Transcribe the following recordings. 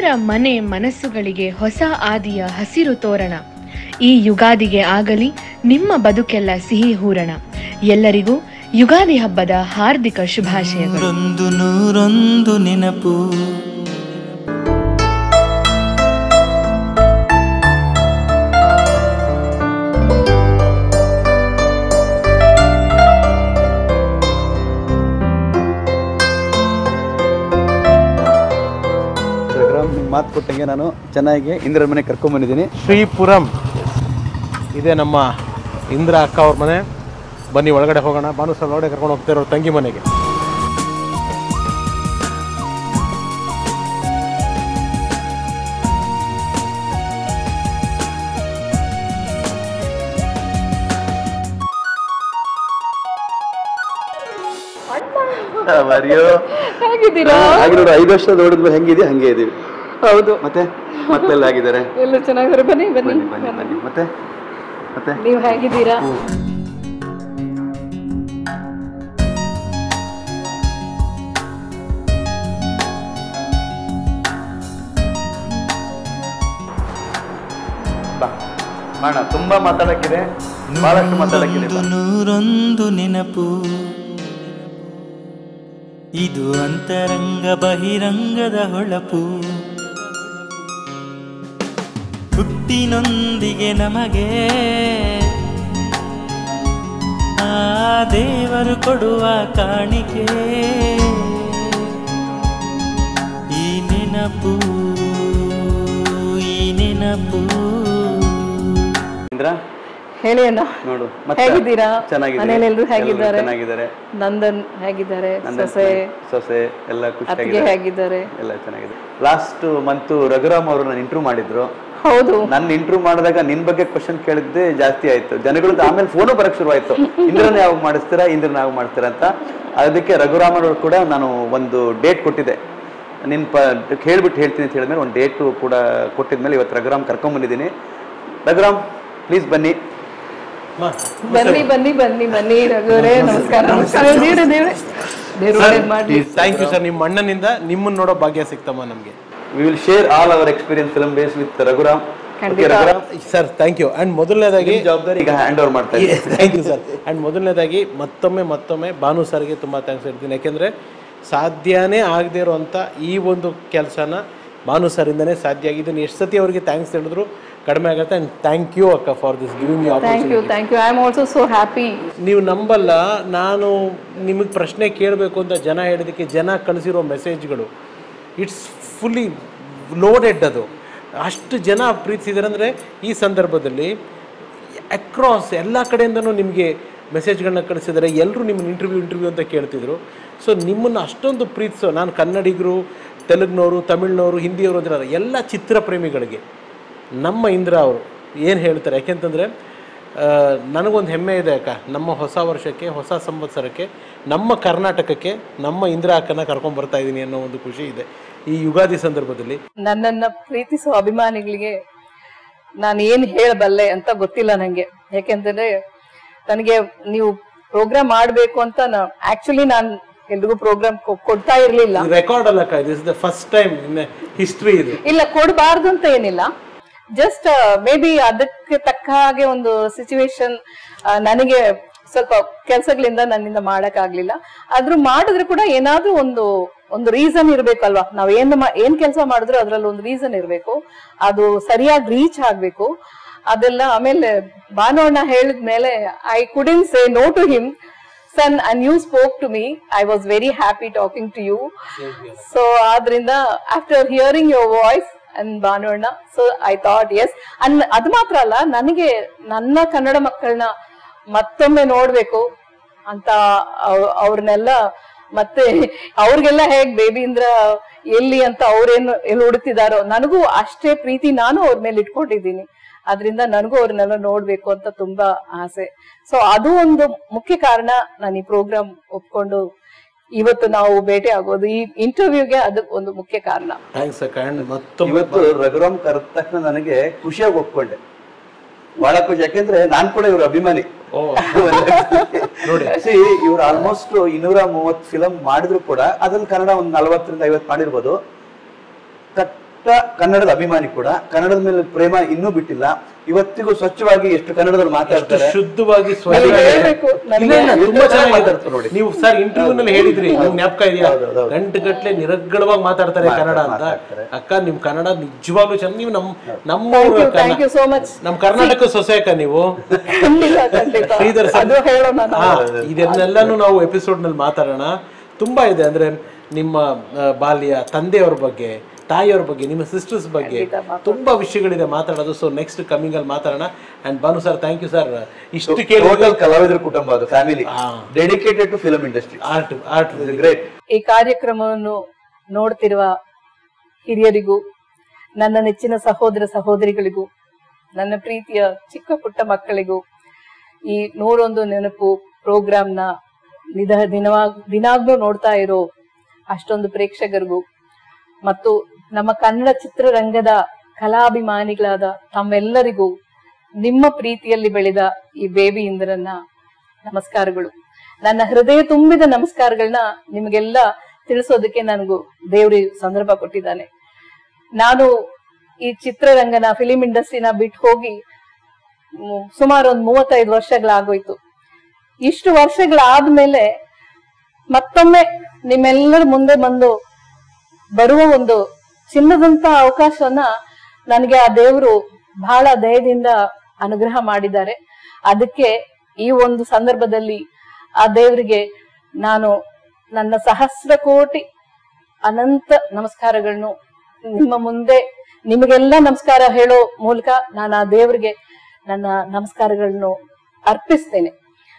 ಮನೆ ಮನಸ್ಸುಗಳಿಗೆ ಹೊಸ ಆದಿಯ ಹಸಿರು ತೋರಣ ಈ ಯುಗಾದಿಗೆ ಆಗಲಿ ನಿಮ್ಮ ಬದುಕೆಲ್ಲ ಸಿಹಿ ಹೂರಣ ಎಲ್ಲರಿಗೂ ಯುಗಾದಿ ಹಬ್ಬದ ಹಾರ್ದಿಕ ಶುಭಾಶಯಗಳು ನೂರೊಂದು ನೂರೊಂದು ನೆನಪು ವಿಕ್ರಮ್ ನಿಮ್ಗೆ ಮಾತು ಕೊಟ್ಟಂಗೆ ನಾನು ಚೆನ್ನಾಗಿ ಇಂದಿರ ಮನೆ ಕರ್ಕೊಂಬಂದಿದ್ದೀನಿ ಶ್ರೀಪುರಂ ಇದೇ ನಮ್ಮ ಇಂದ್ರ ಅಕ್ಕ ಅವ್ರ ಮನೆ ಬನ್ನಿ ಒಳಗಡೆ ಹೋಗೋಣ ಭಾನು ಸರ್ ಒಳಗಡೆ ಕರ್ಕೊಂಡು ಹೋಗ್ತಾ ಇರೋ ತಂಗಿ ಮನೆಗೆ ಮರಿಯೋ ಹೇಗಿದ್ದೀರಾ ಹಾಗೆ ನೋಡು ಐದು ವರ್ಷ ನೋಡಿದ್ಮೇಲೆ ಹೆಂಗಿದೆ ಹಂಗೆ ಇದೀವಿ ಹೌದು ಮತ್ತೆ ಮಕ್ಕಳೆಲ್ಲ ಆಗಿದ್ದಾರೆ ಎಲ್ಲ ಚೆನ್ನಾಗಿದ್ದಾರೆ ಬನ್ನಿ ಬನ್ನಿ ಬನ್ನಿ ಬನ್ನಿ ಬನ್ನಿ ಮತ್ತೆ ಮತ್ತೆ ನೀವು ಹೇಗಿದ್ದೀರಾ ಬಾ ಮಾಡೋಣ ತುಂಬಾ ಮಾತಾಡಕ್ಕಿದೆ ಬಹಳಷ್ಟು ಮಾತಾಡಕ್ಕಿದೆ ಬಾ. ನೂರೊಂದು ನೆನಪು ಇದು ಅಂತರಂಗ ಬಹಿರಂಗದ ಹೊಳಪು ಹುಟ್ಟಿನೊಂದಿಗೆ ನಮಗೆ ಆ ದೇವರು ಕೊಡುವ ಕಾಣಿಕೆ ಈ ನೆನಪು ಈ ನೆನಪು ಇಂದ್ರ ಹೇಳಿ ಅಣ್ಣ ನೋಡು ಮತ್ತೆ ಹೇಗಿದ್ದೀರಾ ಚೆನ್ನಾಗಿದ್ದೀನಿ. ಮನೇಲಿ ಎಲ್ರು ಎಲ್ರು ಹೇಗಿದ್ದಾರೆ ಚೆನ್ನಾಗಿದ್ದಾರೆ ನಂದನ್ ಹೇಗಿದ್ದಾರೆ ನಂದನ್ ಸೊಸೆ ಸೊಸೆ ಎಲ್ಲ ಅತ್ತಿಗೆ ಖುಷಿಯಾಗಿದೆ ಹೇಗಿದ್ದಾರೆ ಎಲ್ಲ ಚೆನ್ನಾಗಿದೆ ಲಾಸ್ಟ್ ಮಂತು ರಘುರಾಮ್ ಅವರು ನಾನು ಇಂಟ್ರೂ ಮಾಡಿದ್ರು ಹೌದು ನನ್ನ ಇಂಟ್ರೂ ಮಾಡಿದಾಗ ನಿನ್ ಬಗ್ಗೆ ಕ್ವಶನ್ ಕೇಳಿದ್ದೆ ಜಾಸ್ತಿ ಆಯ್ತು ಜನಗಳದ್ದು ಆಮೇಲೆ ಫೋನು ಬರಕ್ ಶುರು ಆಯ್ತು ಇಂದ್ರನ ಯಾವಾಗ ಮಾಡಿಸ್ತೀರಾ ಇಂದ್ರನ ಯಾವಾಗ ಮಾಡ್ತೀರಾ ಅಂತ ಅದಕ್ಕೆ ರಘುರಾಮ್ ಅವರು ಕೂಡ ನಾನು ಒಂದು ಡೇಟ್ ಕೊಟ್ಟಿದ್ದೆ ನಿನ್ ಪ ಹೇಳ್ಬಿಟ್ಟು ಹೇಳ್ತೀನಿ ಅಂತ ಹೇಳಿದ್ಮೇಲೆ ಒಂದು ಡೇಟು ಕೂಡ ಕೊಟ್ಟಿದ್ಮೇಲೆ ಇವತ್ತು ರಘುರಾಮ್ ಕರ್ಕೊಂಬಂದಿದ್ದೀನಿ ರಘುರಾಮ್ ಪ್ಲೀಸ್ ಬನ್ನಿ ಬನ್ನಿ ಬನ್ನಿ ಬನ್ನಿ ಬನ್ನಿ ರಘುವರೇ ನಮಸ್ಕಾರ ನಮಸ್ಕಾರ ದೇವ್ರೆ ದೇವ್ರೆ ದೇವ್ರು ಒಳ್ಳೇದ್ ಮಾಡ್ಲಿ ಥ್ಯಾಂಕ್ ಯು ಸರ್ ನಿಮ್ಮ ಅಣ್ಣನಿಂದ ನಿಮ್ಮನ್ನ ನೋಡೋ ಭಾಗ್ಯ ಸಿಕ್ತಮ್ಮ ನಮಗೆ we will share all our experience film base with Raghuram ಖಂಡಿತ. Okay, Raghuram sir thank you and ಮೊದಲನೇದಾಗಿ ನಿಮ್ ಜವಾಬ್ದಾರಿ ಈಗ ಹ್ಯಾಂಡ್ ಓವರ್ ಮಾಡ್ತಾ ಇದ್ದೀನಿ ಥ್ಯಾಂಕ್ ಯು ಸರ್ ಆ್ಯಂಡ್ ಮೊದಲನೇದಾಗಿ ಮತ್ತೊಮ್ಮೆ ಮತ್ತೊಮ್ಮೆ ಭಾನು ಸರ್ಗೆ ತುಂಬ ಥ್ಯಾಂಕ್ಸ್ ಹೇಳ್ತೀನಿ ಯಾಕೆಂದರೆ ಸಾಧ್ಯನೇ ಆಗದೇ ಇರೋವಂಥ ಈ ಒಂದು ಕೆಲಸನ ಭಾನು ಸರಿಂದನೇ ಸಾಧ್ಯ ಆಗಿದೆ ಇದನ್ನು ಎಷ್ಟು ಸತಿ ಅವರಿಗೆ ಥ್ಯಾಂಕ್ಸ್ ಹೇಳಿದ್ರು ಕಡಿಮೆ ಆಗುತ್ತೆ ಆ್ಯಂಡ್ ಥ್ಯಾಂಕ್ ಯು ಅಕ್ಕ for this giving you thank you thank you I am also so happy ನೀವು ನಂಬಲ್ಲ ನಾನು ನಿಮಗೆ ಪ್ರಶ್ನೆ ಕೇಳಬೇಕು ಅಂತ ಜನ ಹೇಳಿದ್ದಕ್ಕೆ ಜನ ಕಳಿಸಿರೋ ಮೆಸೇಜ್ಗಳು ಇಟ್ಸ್ ಫುಲ್ಲಿ ಲೋಡೆಡ್ ಅದು ಅಷ್ಟು ಜನ ಪ್ರೀತಿಸಿದ್ದಾರೆ ಅಂದರೆ ಈ ಸಂದರ್ಭದಲ್ಲಿ ಅಕ್ರಾಸ್ ಎಲ್ಲ ಕಡೆಯಿಂದನೂ ನಿಮಗೆ ಮೆಸೇಜ್ಗಳನ್ನ ಕಳಿಸಿದ್ದಾರೆ ಎಲ್ಲರೂ ನಿಮ್ಮನ್ನು ಇಂಟರ್ವ್ಯೂ ಇಂಟರ್ವ್ಯೂ ಅಂತ ಕೇಳ್ತಿದ್ರು ಸೊ ನಿಮ್ಮನ್ನು ಅಷ್ಟೊಂದು ಪ್ರೀತಿಸೋ ನಾನು ಕನ್ನಡಿಗರು ತೆಲುಗ್ನವರು ತಮಿಳ್ನವರು ಹಿಂದಿಯವರು ಅಂತ ಎಲ್ಲ ಚಿತ್ರಪ್ರೇಮಿಗಳಿಗೆ ನಮ್ಮ ಇಂದ್ರ ಅವರು ಏನು ಹೇಳ್ತಾರೆ ಯಾಕೆಂತಂದರೆ ನನಗೊಂದು ಹೆಮ್ಮೆ ಇದೆ ಅಕ್ಕ ನಮ್ಮ ಹೊಸ ವರ್ಷಕ್ಕೆ ಹೊಸ ಸಂವತ್ಸರಕ್ಕೆ ನಮ್ಮ ಕರ್ನಾಟಕಕ್ಕೆ ನಮ್ಮ ಇಂದ್ರ ಅಕ್ಕನ ಕರ್ಕೊಂಡ್ ಬರ್ತಾ ಇದ್ದೀನಿ ಅನ್ನೋ ಒಂದು ಖುಷಿ ಇದೆ ಈ ಯುಗಾದಿ ಸಂದರ್ಭದಲ್ಲಿ ನನ್ನನ್ನ ಪ್ರೀತಿಸುವ ಅಭಿಮಾನಿಗಳಿಗೆ ನಾನು ಏನ್ ಹೇಳಬಲ್ಲೆ ಅಂತ ಗೊತ್ತಿಲ್ಲ ನಂಗೆ ಯಾಕೆಂತಂದ್ರೆ ನನಗೆ ನೀವು ಪ್ರೋಗ್ರಾಮ್ ಮಾಡ್ಬೇಕು ಅಂತ ಆಕ್ಚುಲಿ ನಾನು ಎಲ್ರಿಗೂ ಪ್ರೋಗ್ರಾಮ್ ಕೊಡ್ತಾ ಇರ್ಲಿಲ್ಲ ರೆಕಾರ್ಡ್ ಅಲ್ಲ ಅಕ್ಕ this the first time in history ಇದು ಇಲ್ಲ ಕೊಡಬಾರ್ದು ಅಂತ ಏನಿಲ್ಲ ಜಸ್ಟ್ ಮೇ ಬಿ ಅದಕ್ಕೆ ತಕ್ಕ ಹಾಗೆ ಒಂದು ಸಿಚುವೇಶನ್ ನನಗೆ ಸ್ವಲ್ಪ ಕೆಲಸಗಳಿಂದ ನನ್ನಿಂದ ಮಾಡಕ್ ಆಗ್ಲಿಲ್ಲ ಆದ್ರೂ ಮಾಡಿದ್ರೆ ಕೂಡ ಏನಾದ್ರೂ ಒಂದು ಒಂದು ರೀಸನ್ ಇರ್ಬೇಕಲ್ವಾ ನಾವ್ ಏನ್ ಮಾ- ಏನ್ ಕೆಲಸ ಮಾಡಿದ್ರು ಅದ್ರಲ್ಲಿ ಒಂದು ರೀಸನ್ ಇರ್ಬೇಕು ಅದು ಸರಿಯಾಗಿ ರೀಚ್ ಆಗ್ಬೇಕು ಅದೆಲ್ಲ ಆಮೇಲೆ ಭಾನುವಣ್ಣ ಹೇಳಿದ್ಮೇಲೆ I couldn't say no to him son and you spoke to me I was very happy talking to you so ಆದ್ರಿಂದ after hearing your voice and ಭಾನುವಣ್ಣ so I thought yes and ಅದು ಮಾತ್ರ ಅಲ್ಲ ನನಗೆ ನನ್ನ ಕನ್ನಡ ಮಕ್ಕಳನ್ನ ಮತ್ತೊಮ್ಮೆ ನೋಡ್ಬೇಕು ಅಂತ ಅವ್- ಅವ್ರನ್ನೆಲ್ಲ ಮತ್ತೆ ಅವ್ರಿಗೆಲ್ಲ ಹೇಗ್ ಬೇಬಿಂದ್ರ ಎಲ್ಲಿ ಅಂತ ಅವ್ರೇನು ಎಲ್ಲಿ ಹುಡುಕ್ತಿದಾರೋ ನನಗೂ ಅಷ್ಟೇ ಪ್ರೀತಿ ನಾನು ಅವ್ರ ಮೇಲೆ ಇಟ್ಕೊಂಡಿದ್ದೀನಿ ಅದರಿಂದ ನನಗೂ ಅವ್ರನ್ನೆಲ್ಲ ನೋಡ್ಬೇಕು ಅಂತ ತುಂಬಾ ಆಸೆ ಸೊ ಅದು ಒಂದು ಮುಖ್ಯ ಕಾರಣ ನಾನು ಈ ಪ್ರೋಗ್ರಾಮ್ ಒಪ್ಕೊಂಡು ಇವತ್ತು ನಾವು ಭೇಟಿ ಆಗೋದು ಈ ಇಂಟರ್ವ್ಯೂಗೆ ಅದು ಒಂದು ಮುಖ್ಯ ಕಾರಣ ಥ್ಯಾಂಕ್ಸ್ ಅಕ್ಕ ಅಂಡ್ ಮತ್ತೊಮ್ಮೆ ಇವತ್ತು ರಘುರಾಮ್ ಕರೆದ ತಕ್ಷಣ ನನಗೆ ಖುಷಿಯಾಗಿ ಒಪ್ಕೊಂಡೆ ಬಹಳ ಖುಷಿ ಯಾಕೆಂದ್ರೆ ನಾನ್ ಕೂಡ ಇವ್ರ ಅಭಿಮಾನಿ ನೋಡಿ ಇವ್ರು ಆಲ್ಮೋಸ್ಟ್ ಇನ್ನೂರ ಮೂವತ್ ಫಿಲಂ ಮಾಡಿದ್ರು ಕೂಡ ಅದ್ರಲ್ಲಿ ಕನ್ನಡ ಒಂದ್ ನಲವತ್ತರಿಂದ ಐವತ್ ಮಾಡಿರ್ಬೋದು ಕನ್ನಡದ ಅಭಿಮಾನಿ ಕೂಡ ಕನ್ನಡದ ಮೇಲೆ ಪ್ರೇಮ ಇನ್ನೂ ಬಿಟ್ಟಿಲ್ಲ ಇವತ್ತಿಗೂ ಸ್ವಚ್ಛವಾಗಿ ಎಷ್ಟು ಕನ್ನಡದಲ್ಲಿ ಎಷ್ಟು ಮಾತಾಡ್ತಾರೆ ಶುದ್ಧವಾಗಿ ನೀವು ಸ್ವಚ್ಛವಾಗಿ- ಹೇಳ್ಬೇಕು ನನಗೆ ಇಲ್ಲ, ಇಲ್ಲ, ತುಂಬಾ ಎಷ್ಟು ಚೆನ್ನಾಗಿ ಚೆನ್ನಾಗಿದೆ ಮಾತಾಡ್ತಾರೆ ನೋಡಿ. ನೀವು ಸರ್ ಇಂಟರ್ವ್ಯೂ ನಲ್ಲಿ ಹೇಳಿದ್ರಿ ನಿಮ್ಗೆ ಜ್ಞಾಪಕ ಇದೆಯಾ ಹೌದು, ಹೌದು. ಗಂಟು ಗಟ್ಲೆ ನಿರರ್ಗಳವಾಗಿ ಮಾತಾಡ್ತಾರೆ ಕನ್ನಡ ಅಂತ ಮಾತಾಡ್ತಾರೆ. ಅಕ್ಕ ನಿಮ್ ಕನ್ನಡ ನಿಜವಾಗ್ಲೂ ಚೆನ್ನಾಗಿ ನೀವು ನಮ್ ನಮ್ಮ thank you thank you so much ನಮ್ ಕರ್ನಾಟಕ ಸೊಸೆ ಅಕ್ಕ ನೀವು ಖಂಡಿತ ಖಂಡಿತ ಶ್ರೀಧರ್ ಸರ್ ಅದು ಹೇಳೋಣ ನಾವು. ಹಾ, ಇದನ್ನೆಲ್ಲಾನು ನಾವು ಎಪಿಸೋಡ್ ನಲ್ಲಿ ಮಾತಾಡೋಣ ತುಂಬಾ ಇದೆ ಅಂದ್ರೆ ನಿಮ್ಮ ಆ, ಬಾಲ್ಯ ತಂದೆಯವ್ರ ಬಗ್ಗೆ ತಾಯಿಯವ್ರ ಬಗ್ಗೆ ನಿಮ್ಮ ಸಿಸ್ಟರ್ಸ್ ಬಗ್ಗೆ ತುಂಬಾ ವಿಷಯಗಳಿದೆ ಮಾತಾಡೋದು ಸೊ ನೆಕ್ಸ್ಟ್ ಕಮಿಂಗ್ ಅಲ್ಲಿ ಮಾತಾಡೋಣ and Bhanu sir thank you sir ಇಷ್ಟು ಕೇಳಿ ಟೋಟಲ್ ಕಲಾವಿದರ ಕುಟುಂಬ ಅದು family dedicated to film industry art art great ಈ ಕಾರ್ಯಕ್ರಮವನ್ನು ನೋಡ್ತಿರುವ ಹಿರಿಯರಿಗೂ ನನ್ನ ನೆಚ್ಚಿನ ಸಹೋದರ ಸಹೋದರಿಗಳಿಗೂ ನನ್ನ ಪ್ರೀತಿಯ ಚಿಕ್ಕ ಪುಟ್ಟ ಮಕ್ಕಳಿಗೂ ಈ ನೂರೊಂದು ನೆನಪು ಪ್ರೋಗ್ರಾಮ್ನ ನಿಧ ದಿನವಾಗ್ ದಿನಾಗ್ಲೂ ನೋಡ್ತಾ ಇರೋ ಅಷ್ಟೊಂದು ಪ್ರೇಕ್ಷಕರಿಗೂ ಮತ್ತು ನಮ್ಮ ಕನ್ನಡ ಚಿತ್ರರಂಗದ ಕಲಾಭಿಮಾನಿಗಳಾದ ತಮ್ಮೆಲ್ಲರಿಗೂ ನಿಮ್ಮ ಪ್ರೀತಿಯಲ್ಲಿ ಬೆಳೆದ ಈ ಬೇಬಿ ಇಂದ್ರನ್ನ ನಮಸ್ಕಾರಗಳು ನನ್ನ ಹೃದಯ ತುಂಬಿದ ನಮಸ್ಕಾರಗಳನ್ನ ನಿಮಗೆಲ್ಲ ತಿಳಿಸೋದಕ್ಕೆ ನನಗೂ ದೇವ್ರಿ ಸಂದರ್ಭ ಕೊಟ್ಟಿದ್ದಾನೆ ನಾನು ಈ ಚಿತ್ರರಂಗನ ಫಿಲಿಂ ಇಂಡಸ್ಟ್ರಿನ ಬಿಟ್ಟು ಹೋಗಿ ಮ್, ಸುಮಾರು ಒಂದು ಮೂವತ್ತೈದು ವರ್ಷಗಳಾಗೋಯ್ತು ಇಷ್ಟು ವರ್ಷಗಳಾದ್ಮೇಲೆ ಮತ್ತೊಮ್ಮೆ ನಿಮ್ಮೆಲ್ಲರ ಮುಂದೆ ಬಂದು ಬರುವ ಒಂದು ಚಿನ್ನದಂತ ಅವಕಾಶವನ್ನ ನನಗೆ ಆ ದೇವರು ಬಹಳ ದಯದಿಂದ ಅನುಗ್ರಹ ಮಾಡಿದ್ದಾರೆ ಅದಕ್ಕೆ ಈ ಒಂದು ಸಂದರ್ಭದಲ್ಲಿ ಆ ದೇವರಿಗೆ ನಾನು ನನ್ನ ಸಹಸ್ರ ಕೋಟಿ ಅನಂತ ನಮಸ್ಕಾರಗಳನ್ನು ನಿಮ್ಮ ಮುಂದೆ ನಿಮಗೆಲ್ಲ ನಮಸ್ಕಾರ ಹೇಳೋ ಮೂಲಕ ನಾನು ಆ ದೇವರಿಗೆ ನನ್ನ ನಮಸ್ಕಾರಗಳನ್ನು ಅರ್ಪಿಸ್ತೇನೆ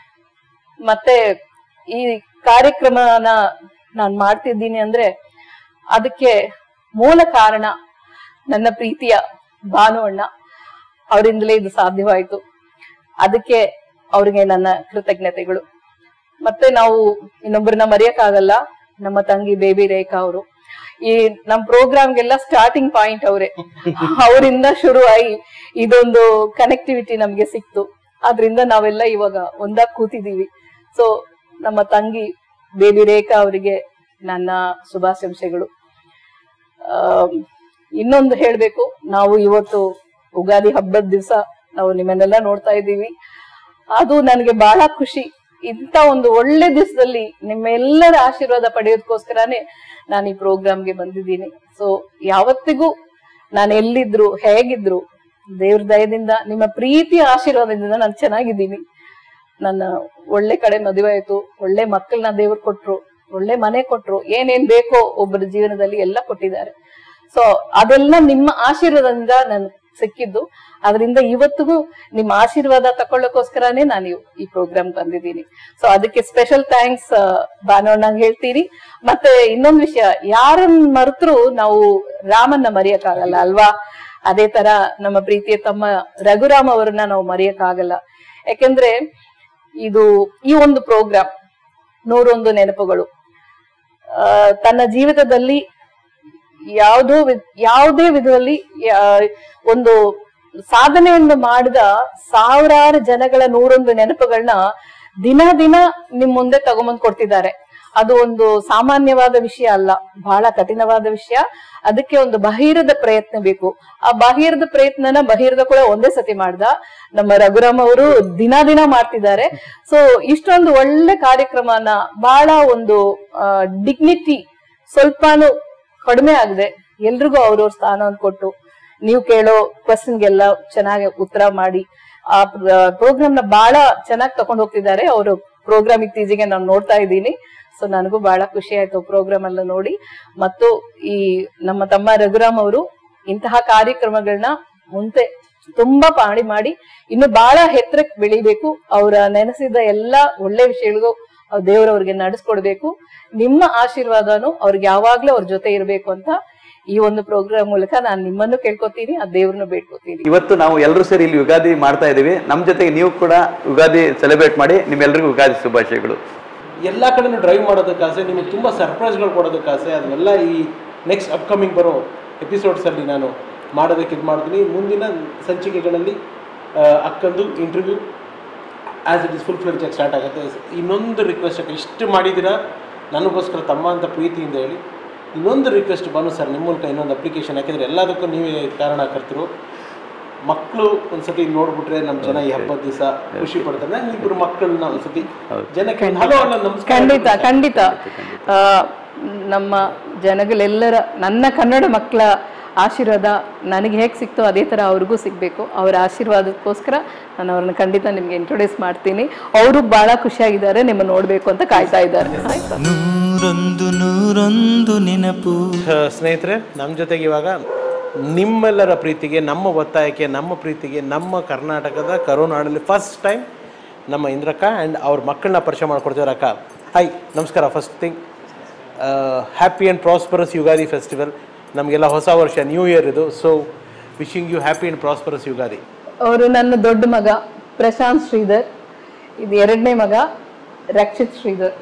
ಮತ್ತೆ ಈ ಕಾರ್ಯಕ್ರಮನ ನಾನು ಮಾಡ್ತಿದ್ದೀನಿ ಅಂದ್ರೆ ಅದಕ್ಕೆ ಮೂಲ ಕಾರಣ ನನ್ನ ಪ್ರೀತಿಯ ಭಾನು ಅಣ್ಣ ಅವರಿಂದಲೇ ಇದು ಸಾಧ್ಯವಾಯಿತು ಅದಕ್ಕೆ ಅವ್ರಿಗೆ ನನ್ನ ಕೃತಜ್ಞತೆಗಳು ಮತ್ತೆ ನಾವು ಇನ್ನೊಬ್ಬರನ್ನ ಮರೆಯಕ್ಕಾಗಲ್ಲ ನಮ್ಮ ತಂಗಿ ಬೇಬಿ ರೇಖಾ ಅವರು ಈ ನಮ್ ಪ್ರೋಗ್ರಾಮ್ಗೆಲ್ಲ ಸ್ಟಾರ್ಟಿಂಗ್ ಪಾಯಿಂಟ್ ಅವರೇ ಅವರಿಂದ ಶುರುವಾಗಿ ಇದೊಂದು ಕನೆಕ್ಟಿವಿಟಿ ನಮ್ಗೆ ಸಿಕ್ತು ಆದ್ರಿಂದ ನಾವೆಲ್ಲ ಇವಾಗ ಒಂದಾಗ್ ಕೂತಿದೀವಿ ಸೊ ನಮ್ಮ ತಂಗಿ ಬೇಬಿ ರೇಖಾ ಅವರಿಗೆ ನನ್ನ ಶುಭಾಶಂಸೆಗಳು ಆ, ಇನ್ನೊಂದು ಹೇಳ್ಬೇಕು ನಾವು ಇವತ್ತು ಉಗಾದಿ ಹಬ್ಬದ ದಿವಸ ನಾವು ನಿಮ್ಮನ್ನೆಲ್ಲ ನೋಡ್ತಾ ಇದ್ದೀವಿ ಅದು ನನಗೆ ಬಹಳ ಖುಷಿ ಇಂಥ ಒಂದು ಒಳ್ಳೆ ದಿವಸದಲ್ಲಿ ನಿಮ್ಮೆಲ್ಲರ ಆಶೀರ್ವಾದ ಪಡೆಯೋದಕ್ಕೋಸ್ಕರನೇ ನಾನು ಈ ಪ್ರೋಗ್ರಾಮ್ಗೆ ಬಂದಿದ್ದೀನಿ ಸೊ ಯಾವತ್ತಿಗೂ ನಾನು ಎಲ್ಲಿದ್ರು ಹೇಗಿದ್ರು ದೇವ್ರ ದಯದಿಂದ ನಿಮ್ಮ ಪ್ರೀತಿಯ ಆಶೀರ್ವಾದದಿಂದ ನಾನು ಚೆನ್ನಾಗಿದ್ದೀನಿ ನನ್ನ ಒಳ್ಳೆ ಕಡೆ ಮದುವೆ ಆಯ್ತು ಒಳ್ಳೆ ಮಕ್ಕಳನ್ನ ದೇವ್ರು ಕೊಟ್ರು ಒಳ್ಳೆ ಮನೆ ಕೊಟ್ರು ಏನೇನ್ ಬೇಕೋ ಒಬ್ಬರ ಜೀವನದಲ್ಲಿ ಎಲ್ಲ ಕೊಟ್ಟಿದ್ದಾರೆ ಸೊ ಅದೆಲ್ಲ ನಿಮ್ಮ ಆಶೀರ್ವಾದದಿಂದ ನನ್ ಸಿಕ್ಕಿದ್ದು ಅದರಿಂದ ಇವತ್ತಿಗೂ ನಿಮ್ಮ ಆಶೀರ್ವಾದ ತಕೊಳ್ಳೋಕೋಸ್ಕರನೇ ನಾನು ಇವ್- ಈ ಪ್ರೋಗ್ರಾಮ್ ಬಂದಿದ್ದೀನಿ ಸೊ ಅದಕ್ಕೆ ಸ್ಪೆಷಲ್ ಥ್ಯಾಂಕ್ಸ್ ಭಾನುವಣ್ಣ ಹೇಳ್ತೀರಿ ಮತ್ತೆ ಇನ್ನೊಂದು ವಿಷಯ ಯಾರನ್ನ ಮರೆತರು ನಾವು ರಾಮನ್ನ ಮರೆಯಕ್ಕಾಗಲ್ಲ ಅಲ್ವಾ ಅದೇ ತರ ನಮ್ಮ ಪ್ರೀತಿಯ ತಮ್ಮ ರಘುರಾಮ್ ಅವರನ್ನ ನಾವು ಮರೆಯಕ್ಕಾಗಲ್ಲ ಯಾಕೆಂದ್ರೆ ಇದು ಈ ಒಂದು ಪ್ರೋಗ್ರಾಮ್ ನೂರೊಂದು ನೆನಪುಗಳು ಆ, ತನ್ನ ಜೀವಿತದಲ್ಲಿ ಯಾವುದೋ ವಿ- ಯಾವುದೇ ವಿಧದಲ್ಲಿ ಯಾ- ಒಂದು ಸಾಧನೆಯನ್ನು ಮಾಡಿದ ಸಾವಿರಾರು ಜನಗಳ ನೂರೊಂದು ನೆನಪುಗಳನ್ನ ದಿನ ದಿನ ನಿಮ್ ಮುಂದೆ ತಗೊಂಬಂದ್ ಕೊಡ್ತಿದ್ದಾರೆ ಅದು ಒಂದು ಸಾಮಾನ್ಯವಾದ ವಿಷಯ ಅಲ್ಲ ಬಹಳ ಕಠಿಣವಾದ ವಿಷಯ ಅದಕ್ಕೆ ಒಂದು ಬಹಿರದ ಪ್ರಯತ್ನ ಬೇಕು ಆ ಬಹಿರದ ಪ್ರಯತ್ನನ ಬಹಿರದ ಕೂಡ ಒಂದೇ ಸತಿ ಮಾಡ್ದ ನಮ್ಮ ರಘುರಾಮ್ ಅವರು ದಿನ ದಿನ ಮಾಡ್ತಿದ್ದಾರೆ ಸೊ ಇಷ್ಟೊಂದು ಒಳ್ಳೆ ಕಾರ್ಯಕ್ರಮನ ಬಹಳ ಒಂದು ಡಿಗ್ನಿಟಿ ಸ್ವಲ್ಪನೂ ಕಡಿಮೆ ಆಗದೆ ಎಲ್ರಿಗೂ ಅವ್ರವ್ರ ಸ್ಥಾನವನ್ನು ಕೊಟ್ಟು ನೀವು ಕೇಳೋ ಕ್ವಶನ್ಗೆಲ್ಲ ಚೆನ್ನಾಗಿ ಉತ್ತರ ಮಾಡಿ ಆ ಪ್ರೋಗ್ರಾಮ್ ನ ಬಹಳ ಚೆನ್ನಾಗಿ ತಗೊಂಡು ಹೋಗ್ತಿದ್ದಾರೆ ಅವರು ಪ್ರೋಗ್ರಾಮ್ ಇತ್ತೀಚೆಗೆ ನಾನು ನೋಡ್ತಾ ಇದ್ದೀನಿ ಸೊ ನನಗೂ ಬಹಳ ಖುಷಿ ಆಯ್ತು ಪ್ರೋಗ್ರಾಮ್ ಎಲ್ಲ ನೋಡಿ ಮತ್ತು ಈ ನಮ್ಮ ತಮ್ಮ ರಘುರಾಮ್ ಅವರು ಇಂತಹ ಕಾರ್ಯಕ್ರಮಗಳನ್ನ ಮುಂದೆ ತುಂಬಾ ಪಾಡಿ ಮಾಡಿ ಇನ್ನು ಬಹಳ ಎತ್ತರಕ್ಕೆ ಬೆಳಿಬೇಕು ಅವರ ನೆನೆಸಿದ ಎಲ್ಲಾ ಒಳ್ಳೆ ವಿಷಯಗಳಿಗೂ ದೇವರವ್ರಿಗೆ ನಡೆಸ್ಕೊಡ್ಬೇಕು ನಿಮ್ಮ ಆಶೀರ್ವಾದನು ಅವ್ರಿಗೆ ಯಾವಾಗ್ಲೂ ಅವ್ರ ಜೊತೆ ಇರಬೇಕು ಅಂತ ಈ ಒಂದು ಪ್ರೋಗ್ರಾಮ್ ಮೂಲಕ ನಾನು ನಿಮ್ಮನ್ನು ಕೇಳ್ಕೊತೀನಿ ಆ ದೇವ್ರನ್ನು ಬೇಡ್ಕೊತೀನಿ ಇವತ್ತು ನಾವು ಎಲ್ಲರೂ ಸೇರಿ ಇಲ್ಲಿ ಯುಗಾದಿ ಮಾಡ್ತಾ ಇದೀವಿ ನಮ್ಮ ಜೊತೆಗೆ ನೀವು ಕೂಡ ಯುಗಾದಿ ಸೆಲೆಬ್ರೇಟ್ ಮಾಡಿ ನಿಮ್ಮೆಲ್ಲರಿಗೂ ಯುಗಾದಿ ಶುಭಾಶಯಗಳು ಎಲ್ಲ ಕಡೆನೂ ಡ್ರೈವ್ ಮಾಡೋದಕ್ಕಾಸೆ ನಿಮಗೆ ತುಂಬ ಸರ್ಪ್ರೈಸ್ಗಳು ಕೊಡೋದಕ್ಕಾಸೆ ಅದನ್ನೆಲ್ಲ ಈ ನೆಕ್ಸ್ಟ್ ಅಪ್ಕಮಿಂಗ್ ಬರೋ ಎಪಿಸೋಡ್ಸಲ್ಲಿ ನಾನು ಮಾಡೋದಕ್ಕೆ ಇದು ಮಾಡ್ತೀನಿ ಮುಂದಿನ ಸಂಚಿಕೆಗಳಲ್ಲಿ ಆ, ಅಕ್ಕಂದು interview as it is full fledged ಆಗಿ ಸ್ಟಾರ್ಟ್ ಆಗುತ್ತೆ ಇನ್ನೊಂದು ರಿಕ್ವೆಸ್ಟ್ ಇಷ್ಟು ಮಾಡಿದ್ದೀರಾ ನನಗೋಸ್ಕರ ತಮ್ಮ ಅಂತ ಪ್ರೀತಿಯಿಂದ ಹೇಳಿ ಇನ್ನೊಂದು ರಿಕ್ವೆಸ್ಟ್ ಬಾನು ಸರ್ ನಿಮ್ಮ ಮೂಲಕ ಇನ್ನೊಂದು ಅಪ್ಲಿಕೇಶನ್ ಯಾಕೆಂದರೆ ಎಲ್ಲದಕ್ಕೂ ನೀವೇ ಕಾರಣಕರ್ತರು ಮಕ್ಕಳು ಒಂದ್ಸತಿ ನೋಡ್ಬಿಟ್ರೆ ನಮ್ಮ ಜನ ಈ ಹಬ್ಬದ ದಿವಸ ಖುಷಿ ಪಡ್ತಾರೆ ನಂಗೆ ಇಬ್ಬರು ಮಕ್ಕಳನ್ನ ಒಂದ್ಸತಿ ಜನಕ್ಕೆ ಹಲೋ ಅಣ್ಣ ನಮಸ್ಕಾರ ಖಂಡಿತ ಖಂಡಿತ ಆ, ನಮ್ಮ ಜನಗಳೆಲ್ಲರ ನನ್ನ ಕನ್ನಡ ಮಕ್ಕಳ ಆಶೀರ್ವಾದ ನನಗೆ ಹೇಗೆ ಸಿಕ್ತೋ ಅದೇ ಥರ ಅವ್ರಿಗೂ ಸಿಗಬೇಕು ಅವರ ಆಶೀರ್ವಾದಕ್ಕೋಸ್ಕರ ನಾನು ಅವ್ರನ್ನ ಖಂಡಿತ ನಿಮಗೆ ಇಂಟ್ರೊಡ್ಯೂಸ್ ಮಾಡ್ತೀನಿ ಅವರು ಭಾಳ ಖುಷಿಯಾಗಿದ್ದಾರೆ ನಿಮ್ಮ ನೋಡಬೇಕು ಅಂತ ಕಾಯ್ತಾ ಇದ್ದಾರೆ ಆಯ್ತಾ ನೂರೊಂದು ನೂರೊಂದು ನೆನಪು ಆ, ಸ್ನೇಹಿತರೆ ನಮ್ಮ ಜೊತೆಗೆ ಇವಾಗ ನಿಮ್ಮೆಲ್ಲರ ಪ್ರೀತಿಗೆ ನಮ್ಮ ಒತ್ತಾಯಕ್ಕೆ ನಮ್ಮ ಪ್ರೀತಿಗೆ ನಮ್ಮ ಕರ್ನಾಟಕದ ಕರುನಾಡಲ್ಲಿ ಫಸ್ಟ್ ಟೈಮ್ ನಮ್ಮ ಇಂದ್ರಕ್ಕ ಆ್ಯಂಡ್ ಅವ್ರ ಮಕ್ಕಳನ್ನ ಪರಿಚಯ ಮಾಡ್ಕೊಡ್ತಿದ್ದಾರೆ ಅಕ್ಕ ಹಾಯ್ ನಮಸ್ಕಾರ first thing happy and prosperous Ugadi festival ನಮಗೆಲ್ಲ ಹೊಸ ವರ್ಷ ನ್ಯೂ ಇಯರ್ ಇದು so wishing you happy and prosperous Ugadi ಅವರು ನನ್ನ ದೊಡ್ಡ ಮಗ ಪ್ರಶಾಂತ್ ಶ್ರೀಧರ್ ಇದು ಎರಡನೇ ಮಗ ರಕ್ಷಿತ್ ಶ್ರೀಧರ್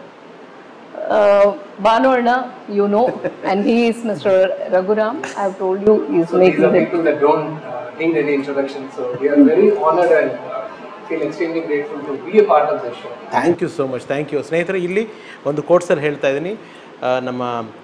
ಭಾನುವರ್ಣ you know and he is mister Raghuram I have told you is These are making people that don't uh, need any introduction, so we are very honored and uh, feel extremely grateful to be a part of this show. Thank you so much thank you ಸ್ನೇಹಿತರೆ ಇಲ್ಲಿ ಒಂದು ಕೋರ್ಸಲ್ಲಿ ಹೇಳ್ತಾ ಇದ್ದೀನಿ ಆ, ನಮ್ಮ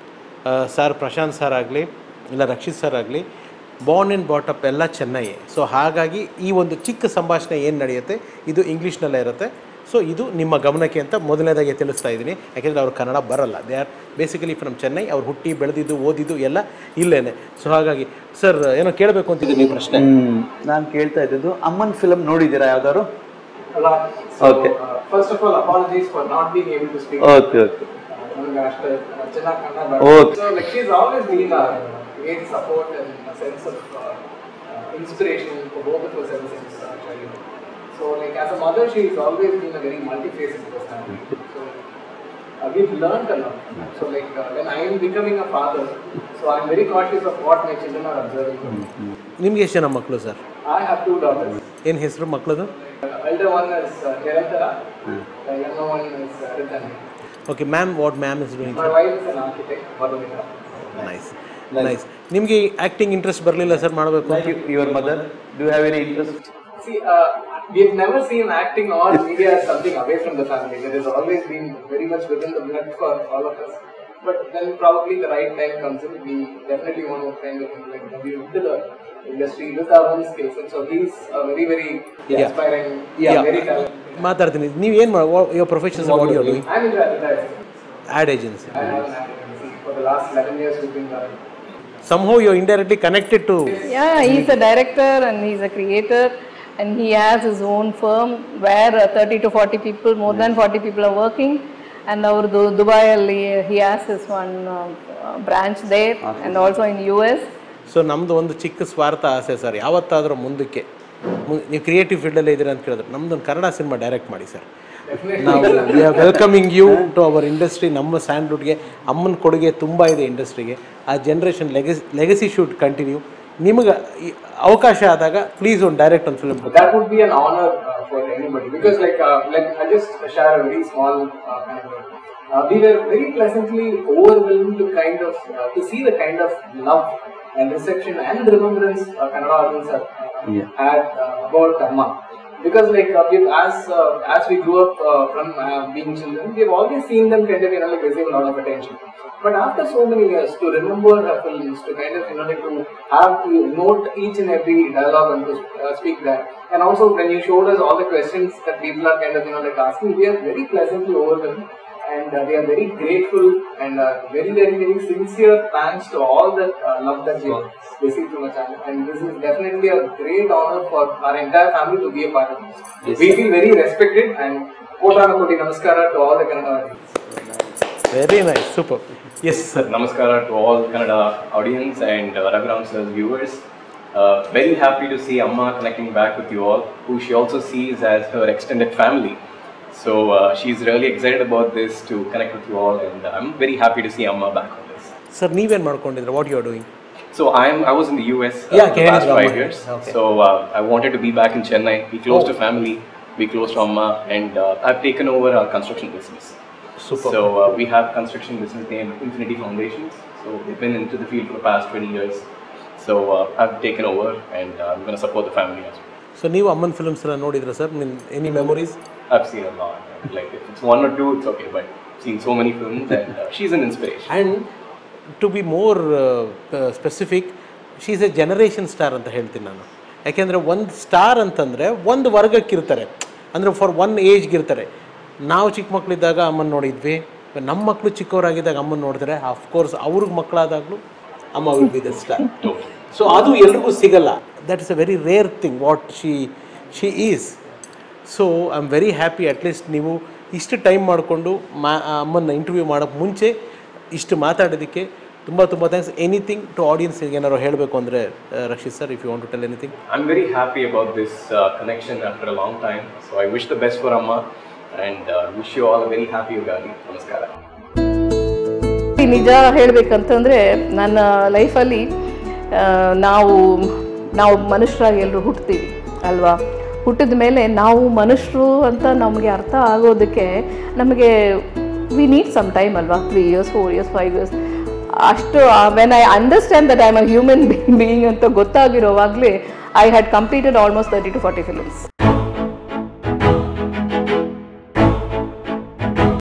sir Prashant sir ಆಗಲಿ ಇಲ್ಲ Rakshith sir ಆಗಲಿ ಬಾರ್ನ್ ಆ್ಯಂಡ್ ಬಾಟಪ್ ಎಲ್ಲ ಚೆನ್ನೈ ಸೊ ಹಾಗಾಗಿ ಈ ಒಂದು ಚಿಕ್ಕ ಸಂಭಾಷಣೆ ಏನು ನಡೆಯುತ್ತೆ ಇದು ಇಂಗ್ಲೀಷ್ನಲ್ಲೇ ಇರುತ್ತೆ ಸೊ ಇದು ನಿಮ್ಮ ಗಮನಕ್ಕೆ ಅಂತ ಮೊದಲನೇದಾಗಿ ತಿಳಿಸ್ತಾ ಇದ್ದೀನಿ ಯಾಕೆಂದರೆ ಅವ್ರು ಕನ್ನಡ ಬರಲ್ಲ they are basically from Chennai ಅವ್ರು ಹುಟ್ಟಿ ಬೆಳೆದಿದ್ದು ಓದಿದ್ದು ಎಲ್ಲ ಇಲ್ಲೇನೆ ಸೊ ಹಾಗಾಗಿ ಸರ್ ಏನೋ ಕೇಳಬೇಕು ಅಂತಿದ್ದೀನಿ ನೀವು ಪ್ರಶ್ನೆ ನಾನು ಕೇಳ್ತಾ ಇದ್ದಿದ್ದು ಅಮ್ಮನ್ ಫಿಲಮ್ ನೋಡಿದ್ದೀರಾ ಯಾವ್ದಾದ್ರು A lot. So, Okay. uh, first of all, apologies for not being able to speak. Okay okay ನನಗೆ ಅಷ್ಟು ಚೆನ್ನಾಗಿ Kannada Okay. So, like, she's always been a great support and a sense of uh, uh, inspiration for both of us ever since uh, childhood. So, like, as a mother, she's always been a very multifaceted personality. So, uh, we've learned a lot. So, like, uh, when I am becoming a father, so I'm very cautious of what my children are observing. from me. ನಿಮ್ಗೆ ಎಷ್ಟು ಜನ ಮಕ್ಕಳು sir I have two daughters. ಏನು ಹೆಸರು ಮಕ್ಕಳದು Uh, elder one is uh, Nirantara, the younger one is uh, Ritani. Okay ma'am what ma'am is doing My wife is an architect, Madhumita. Nice nice ನಿಮಗೆ acting interest ಬರಲಿಲ್ಲ sir ಮಾಡಬೇಕು ಅಂತ your mother do have any interest See, uh, we've never seen acting or media as something away from the family. It has always been very much within the blood for all of us. But when probably the right time comes in, we definitely want to kind of like we into the industry with our own skill set. So he's a very, very aspiring, Yeah. very talented. ಮಾತಾಡ್ತೀನಿ ನೀವು ಏನು ಮಾಡಿ your professions what you doing I'm into advertising. Ad agency I have an ad agency. For the last 11 years, we've been running. somehow you're indirectly connected to Yeah, he's a director and he's a creator, and he has his own firm where uh, 30 to 40 people, more than 40 people are working. And our Du- Dubai, he has his one uh, uh, branch there, and also in US. So ನಮ್ಮದು ಒಂದು ಚಿಕ್ಕ ಸ್ವಾರ್ಥ ಆಸೆ sir ಯಾವತ್ತಾದರೂ ಮುಂದಕ್ಕೆ ಮು- ನೀವು creative ಫೀಲ್ಡಲ್ಲೇ ಇದ್ದೀರಾ ಅಂತ ಕೇಳಿದ್ರೆ ನಮ್ದೊಂದು ಕನ್ನಡ ಸಿನಿಮಾ ಡೈರೆಕ್ಟ್ ಮಾಡಿ ಸರ್ ನಾವು we are welcoming you to our industry ನಮ್ಮ ಸ್ಯಾಂಡ್ವುಡ್ಗೆ ಅಮ್ಮನ ಕೊಡುಗೆ ತುಂಬ ಇದೆ ಇಂಡಸ್ಟ್ರಿಗೆ ಆ generation legacy legacy shoot continue ನಿಮಗೆ ಈ ಅವಕಾಶ ಆದಾಗ ಪ್ಲೀಸ್ ಒಂದು ಡೈರೆಕ್ಟ್ ಒಂದು film That would be an honor uh, for anybody because, like, uh, like I just share a very small uh, kind of. Uh, we were very pleasantly overwhelmed to kind of uh, to see the kind of love and reception and remembrance uh, Kannada audience have uh, had uh, about Amma. Because like uh, we've, as uh, as we grew up uh, from uh, being children, we've always seen them kind of you know like receive a lot of attention. But after so many years, to remember her films, to kind of you know like to have to note each and every dialogue and to uh, speak that, and also when you showed us all the questions that people are kind of you know like asking, we are very pleasantly overwhelmed. And uh, we are very grateful and uh, very, very, very sincere thanks to all that uh, love that we have received from the channel. And this is definitely a great honor for our entire family to be a part of this. We feel very respected and Kotana Koti Namaskara to all the Kannada audience. Very nice super yes sir Namaskara to all Kannada audience and uh, Raghuram sir's viewers. Uh, very happy to see Amma connecting back with you all, who she also sees as her extended family. So uh, she's really excited about this to connect with you all, and I'm very happy to see Amma back on this. Sir ನೀವೇನು ಮಾಡ್ಕೊಂಡಿದ್ರೆ what you are doing So I'm I was in the US uh, Yeah, for the Canada past five Amma. years. Okay. So uh, I wanted to be back in Chennai, be close to family, be close to Amma, and uh, I've taken over our construction business. Super. So uh, we have construction business named Infinity Foundations. So we've been into the field for the past 20 years. So uh, I've taken over, and uh, I'm going to support the family as well. So ನೀವು ಅಮ್ಮನ films ಎಲ್ಲ ನೋಡಿದ್ರ sir ನಿನ್ any memories I've seen a lot. Like if it's one or two, it's okay, but seen so many films, and uh, she's an inspiration. And to be more specific she is a generation star ಅಂತ ಹೇಳ್ತೀನಿ ನಾನು ಯಾಕೆಂದರೆ ಒಂದು star ಅಂತಂದರೆ ಒಂದು ವರ್ಗಕ್ಕಿರ್ತಾರೆ ಅಂದರೆ for one ಏಜ್ಗಿರ್ತಾರೆ ನಾವು ಚಿಕ್ಕ ಮಕ್ಕಳಿದ್ದಾಗ ಅಮ್ಮನ ನೋಡಿದ್ವಿ ನಮ್ಮ ಮಕ್ಕಳು ಚಿಕ್ಕವರಾಗಿದ್ದಾಗ ಅಮ್ಮನ ನೋಡಿದ್ರೆ ಅಫ್ಕೋರ್ಸ್ ಅವ್ರಿಗೆ ಮಕ್ಕಳಾದಾಗಲೂ ಅಮ್ಮ will be the star so ಅದು ಎಲ್ರಿಗೂ ಸಿಗಲ್ಲ that is a very rare thing what she she is so I am very happy at least ನೀವು ಇಷ್ಟು ಟೈಮ್ ಮಾಡಿಕೊಂಡು ಮಾ ಅಮ್ಮನ್ನ ಇಂಟರ್ವ್ಯೂ ಮಾಡೋಕ್ಕೆ ಮುಂಚೆ ಇಷ್ಟು ಮಾತಾಡೋದಕ್ಕೆ ತುಂಬ ತುಂಬ ಥ್ಯಾಂಕ್ಸ್ ಎನಿಥಿಂಗ್ ಟು ಆಡಿಯನ್ಸ್ಗೆ ಏನಾದ್ರು ಹೇಳಬೇಕು ಅಂದರೆ Rakshith sir if you want to tell anything I'm very happy about this uh, connection after a long time. So I wish the best for Amma and uh, wish you all a very happy Ugadi. Namaskara. ಈ ನಿಜ ಹೇಳ್ಬೇಕಂತಂದ್ರೆ ನನ್ನ ಲೈಫಲ್ಲಿ ನಾವು ನಾವು ಮನುಷ್ಯರಾಗಿ ಎಲ್ಲರೂ ಹುಟ್ತೀವಿ ಅಲ್ವಾ ಹುಟ್ಟಿದ ಮೇಲೆ ನಾವು ಮನುಷ್ಯರು ಅಂತ ನಮಗೆ ಅರ್ಥ ಆಗೋದಕ್ಕೆ ನಮಗೆ ವಿ ನೀಡ್ ಸಮ್ ಟೈಮ್ ಅಲ್ವಾ three years four years five years ಅಷ್ಟು when I understand that I am a human being ಅಂತ ಗೊತ್ತಾಗಿರೋವಾಗಲೇ I had completed almost thirty to forty films